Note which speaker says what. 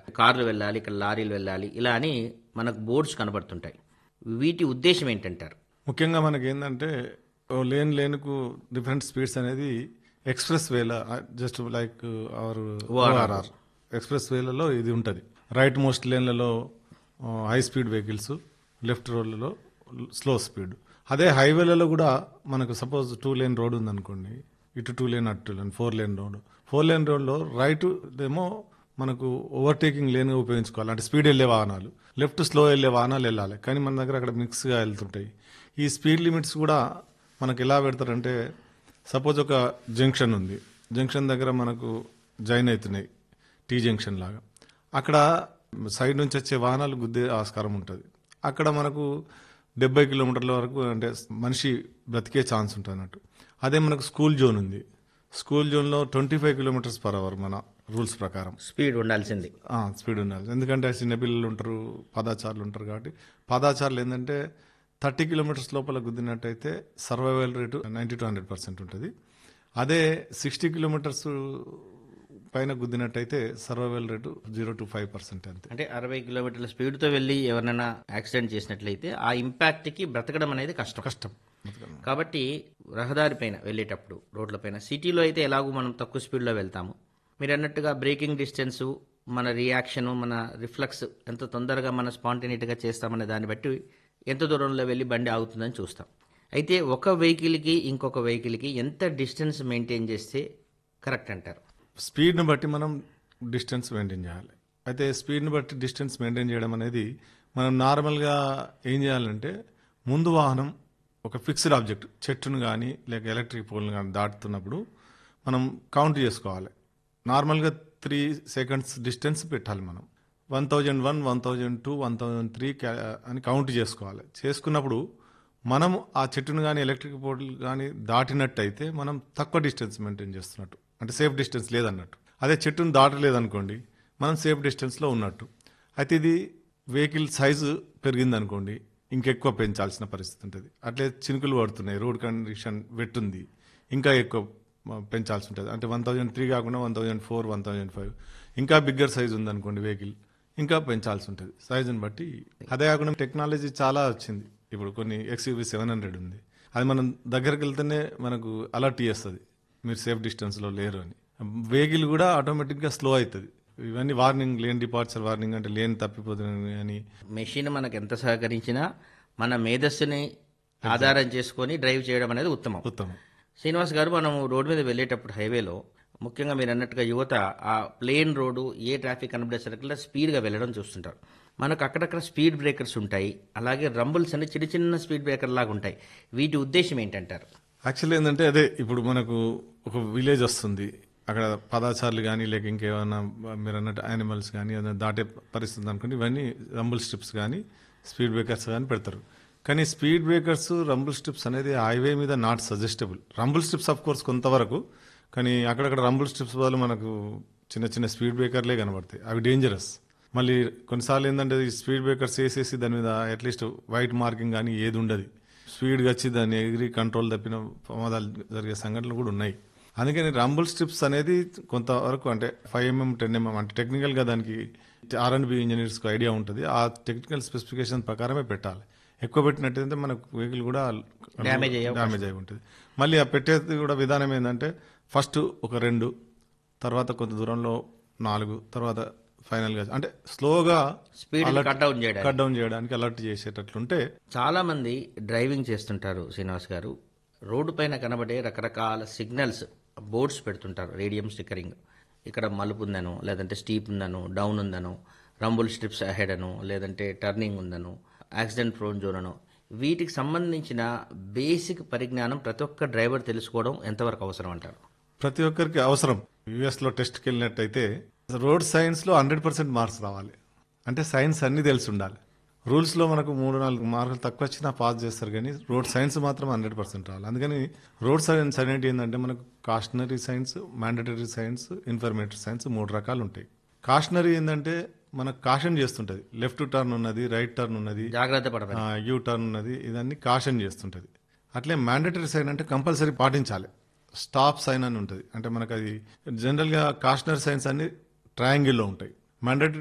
Speaker 1: కార్లు వెళ్ళాలి ఇక్కడ లారీలు వెళ్ళాలి ఇలా అని మనకు బోర్డ్స్ కనబడుతుంటాయి వీటి ఉద్దేశం ఏంటంటారు
Speaker 2: ముఖ్యంగా మనకి ఏంటంటే ఓ లేన్ లేన్కు డిఫరెంట్ స్పీడ్స్ అనేది ఎక్స్ప్రెస్ వేల just like our ORR express వేలలో ఇది ఉంటుంది రైట్ మోస్ట్ లేన్లలో హై స్పీడ్ వెహికల్స్ లెఫ్ట్ రోడ్లలో స్లో స్పీడ్ అదే హైవేలలో కూడా మనకు సపోజ్ టూ లేన్ రోడ్ ఉందనుకోండి ఇటు టూ లేన్ అటు two lane four lane road four lane రోడ్లో రైట్ ఏమో మనకు ఓవర్టేకింగ్ లేన్గా ఉపయోగించుకోవాలి అంటే స్పీడ్ వెళ్ళే వాహనాలు లెఫ్ట్ స్లో వెళ్ళే వాహనాలు వెళ్ళాలి కానీ మన దగ్గర అక్కడ మిక్స్గా వెళ్తుంటాయి ఈ స్పీడ్ లిమిట్స్ కూడా మనకు ఎలా పెడతారంటే సపోజ్ ఒక జంక్షన్ ఉంది జంక్షన్ దగ్గర మనకు జాయిన్ అవుతున్నాయి టీ జంక్షన్ లాగా అక్కడ సైడ్ నుంచి వచ్చే వాహనాలు గుద్దే ఆస్కారం ఉంటుంది అక్కడ మనకు డెబ్బై కిలోమీటర్ల వరకు అంటే మనిషి బ్రతికే ఛాన్స్ ఉంటుంది అన్నట్టు అదే మనకు స్కూల్ జోన్ ఉంది స్కూల్ జోన్లో twenty five kilometres per hour మన రూల్స్ ప్రకారం
Speaker 1: స్పీడ్ ఉండాల్సింది
Speaker 2: ఆ, స్పీడ్ ఉండాలి ఎందుకంటే చిన్నపిల్లలు ఉంటారు పాదాచారులు ఉంటారు కాబట్టి పాదాచారులు ఏంటంటే థర్టీ కిలోమీటర్స్ లోపల గుద్దినట్టయితే survival rate ninety to hundred percent ఉంటుంది అదే సిక్స్టీ కిలోమీటర్స్ పైన గుద్దినట్టయితే survival rate zero to five percent అంతే
Speaker 1: అంటే అరవై కిలోమీటర్ల స్పీడ్తో వెళ్ళి ఎవరినైనా యాక్సిడెంట్ చేసినట్లయితే ఆ ఇంపాక్ట్కి బ్రతకడం అనేది కష్టం
Speaker 2: కష్టం
Speaker 1: కాబట్టి రహదారి పైన వెళ్ళేటప్పుడు రోడ్లపైన సిటీలో అయితే ఎలాగో మనం తక్కువ స్పీడ్లో వెళ్తాము మీరు అన్నట్టుగా బ్రేకింగ్ డిస్టెన్స్ మన రియాక్షన్ మన రిఫ్లెక్స్ ఎంత తొందరగా మన స్పాంటేనిటీగా చేస్తామనే దాన్ని బట్టి ఎంత దూరంలో వెళ్ళి బండి ఆగుతుందని చూస్తాం అయితే ఒక వెహికల్కి ఇంకొక వెహికల్కి ఎంత డిస్టెన్స్ మెయింటైన్ చేస్తే కరెక్ట్ అంటారు
Speaker 2: స్పీడ్ని బట్టి మనం డిస్టెన్స్ మెయింటైన్ చేయాలి అయితే స్పీడ్ని బట్టి డిస్టెన్స్ మెయింటైన్ చేయడం అనేది మనం నార్మల్గా ఏం చేయాలంటే ముందు వాహనం ఒక ఫిక్స్డ్ ఆబ్జెక్ట్ చెట్టును కానీ లేక ఎలక్ట్రిక్ పోల్ని కానీ దాటుతున్నప్పుడు మనం కౌంట్ చేసుకోవాలి నార్మల్గా త్రీ సెకండ్స్ డిస్టెన్స్ పెట్టాలి మనం one thousand one one thousand two one thousand three అని కౌంట్ చేసుకోవాలి చేసుకున్నప్పుడు మనం ఆ చెట్టును కానీ ఎలక్ట్రిక్ పోల్ కానీ దాటినట్టయితే మనం తక్కువ డిస్టెన్స్ మెయింటైన్ చేస్తున్నట్టు అంటే సేఫ్ డిస్టెన్స్ లేదన్నట్టు అదే చెట్టును దాటలేదనుకోండి మనం సేఫ్ డిస్టెన్స్లో ఉన్నట్టు అయితే ఇది వెహికల్ సైజు పెరిగిందనుకోండి ఇంకెక్కువ పెంచాల్సిన పరిస్థితి ఉంటుంది అట్లే చినుకులు పడుతున్నాయి రోడ్ కండిషన్ వెట్టుంది ఇంకా ఎక్కువ మ- పెంచాల్సి ఉంటుంది అంటే వన్ థౌజండ్ త్రీ కాకుండా one thousand four one thousand five ఇంకా బిగ్గర్ సైజ్ ఉందనుకోండి వెహికల్ ఇంకా పెంచాల్సి ఉంటుంది సైజుని బట్టి అదే కాకుండా టెక్నాలజీ చాలా వచ్చింది ఇప్పుడు కొన్ని ఎక్స్యూవీ సెవెన్ హండ్రెడ్ ఉంది అది మనం దగ్గరికి వెళ్తేనే మనకు అలర్ట్ చేస్తుంది మీరు సేఫ్ డిస్టెన్స్లో లేరు అని వెహికల్ కూడా ఆటోమేటిక్గా స్లో అవుతుంది ఇవన్నీ వార్నింగ్ లేన్ డిపార్చర్ వార్నింగ్ అంటే లేన్ తప్పిపోతుంది అని
Speaker 1: మెషిన్ మనకు ఎంత సహకరించినా మన మేధస్సుని ఆధారం చేసుకొని డ్రైవ్ చేయడం అనేది ఉత్తమం
Speaker 2: ఉత్తమం
Speaker 1: శ్రీనివాస్ గారు మనం రోడ్డు మీద వెళ్ళేటప్పుడు హైవేలో ముఖ్యంగా మీరు అన్నట్టుగా యువత ఆ ప్లేన్ రోడ్డు ఏ ట్రాఫిక్ కనబడే సర్కిల్లో స్పీడ్గా వెళ్ళడం చూస్తుంటారు మనకు అక్కడక్కడ స్పీడ్ బ్రేకర్స్ ఉంటాయి అలాగే రంబుల్స్ అనే చిన్న చిన్న స్పీడ్ బ్రేకర్ లాగా ఉంటాయి వీటి ఉద్దేశం ఏంటంటారు
Speaker 2: యాక్చువల్లీ ఏంటంటే అదే ఇప్పుడు మనకు ఒక విలేజ్ వస్తుంది అక్కడ పదాచారులు కానీ లేక ఇంకేమైనా మీరు అన్నట్టు యానిమల్స్ కానీ ఏదైనా దాటే పరిస్థితి అనుకోండి ఇవన్నీ రంబుల్ స్ట్రిప్స్ కానీ స్పీడ్ బ్రేకర్స్ కానీ పెడతారు కానీ స్పీడ్ బ్రేకర్స్ రంబుల్ స్ట్రిప్స్ అనేది హైవే మీద not suggestable rumble strips of course కొంతవరకు కానీ అక్కడక్కడ రంబుల్ స్ట్రిప్స్ బదులు మనకు చిన్న చిన్న స్పీడ్ బ్రేకర్లే కనబడతాయి అవి డేంజరస్ మళ్ళీ కొన్నిసార్లు ఏంటంటే ఈ స్పీడ్ బ్రేకర్స్ వేసేసి దాని మీద అట్లీస్ట్ వైట్ మార్కింగ్ కానీ ఏది ఉండదు స్పీడ్గా వచ్చి దాన్ని ఎగిరి కంట్రోల్ తప్పిన ప్రమాదాలు జరిగే సంఘటనలు కూడా ఉన్నాయి అందుకని రంబుల్ స్ట్రిప్స్ అనేది కొంతవరకు అంటే ఫైవ్ ఎంఎం టెన్ ఎంఎం అంటే టెక్నికల్గా దానికి ఆర్ అండ్ బి ఇంజనీర్స్కి ఐడియా ఉంటుంది ఆ టెక్నికల్ స్పెసిఫికేషన్ ప్రకారమే పెట్టాలి ఎక్కువ పెట్టినట్టయితే మనకు వెహికల్ కూడా
Speaker 1: Damage అయ్యే
Speaker 2: డ్యామేజ్ అయి ఉంటుంది మళ్ళీ ఆ పెట్టేది కూడా విధానం ఏంటంటే ఫస్ట్ ఒక రెండు తర్వాత కొంత దూరంలో నాలుగు తర్వాత ఫైనల్గా అంటే స్లోగా
Speaker 1: స్పీడ్ కట్ డౌన్ చేయడం
Speaker 2: కట్ డౌన్ చేయడానికి అలర్ట్ చేసేటట్లుంటే
Speaker 1: చాలా మంది డ్రైవింగ్ చేస్తుంటారు శ్రీనివాస్ గారు రోడ్డు పైన కనబడే రకరకాల సిగ్నల్స్ బోర్డ్స్ పెడుతుంటారు రేడియం స్టిక్కరింగ్ ఇక్కడ మలుపు ఉందను లేదంటే స్టీప్ ఉందను డౌన్ ఉందను రంబుల్ స్ట్రిప్స్ అహెడ్ అను లేదంటే టర్నింగ్ ఉందను యాక్సిడెంట్ ప్రోన్ జోన్ అను వీటికి సంబంధించిన బేసిక్ పరిజ్ఞానం ప్రతి ఒక్క డ్రైవర్ తెలుసుకోవడం ఎంతవరకు అవసరం అంటారు
Speaker 2: ప్రతి ఒక్కరికి అవసరం యుఎస్ లో టెస్ట్కి వెళ్ళినట్టయితే రోడ్ సైన్స్ లో హండ్రెడ్ పర్సెంట్ మార్క్స్ రావాలి అంటే సైన్స్ అన్ని తెలిసి ఉండాలి రూల్స్ లో మనకు మూడు నాలుగు మార్కులు తక్కువ వచ్చినా పాస్ చేస్తారు కానీ రోడ్ సైన్స్ మాత్రం హండ్రెడ్ పర్సెంట్ రావాలి అందుకని రోడ్ సైన్స్ అనేది ఏంటంటే మనకు cautionary signs mandatory signs informatory signs మూడు రకాలు ఉంటాయి కాషనరీ ఏంటంటే మనకు కాషన్ చేస్తుంటది లెఫ్ట్ టర్న్ ఉన్నది రైట్ టర్న్ ఉన్నది
Speaker 1: జాగ్రత్త పడమని
Speaker 2: యూ టర్న్ ఉన్నది ఇదన్నీ కాషన్ చేస్తుంటది అట్లే మ్యాండటరీ సైన్ అంటే కంపల్సరీ పాటించాలి స్టాప్ సైన్ అని ఉంటుంది అంటే మనకు అది జనరల్గా కాషనరీ సైన్స్ అన్ని ట్రయాంగిల్లో ఉంటాయి మ్యాండటరీ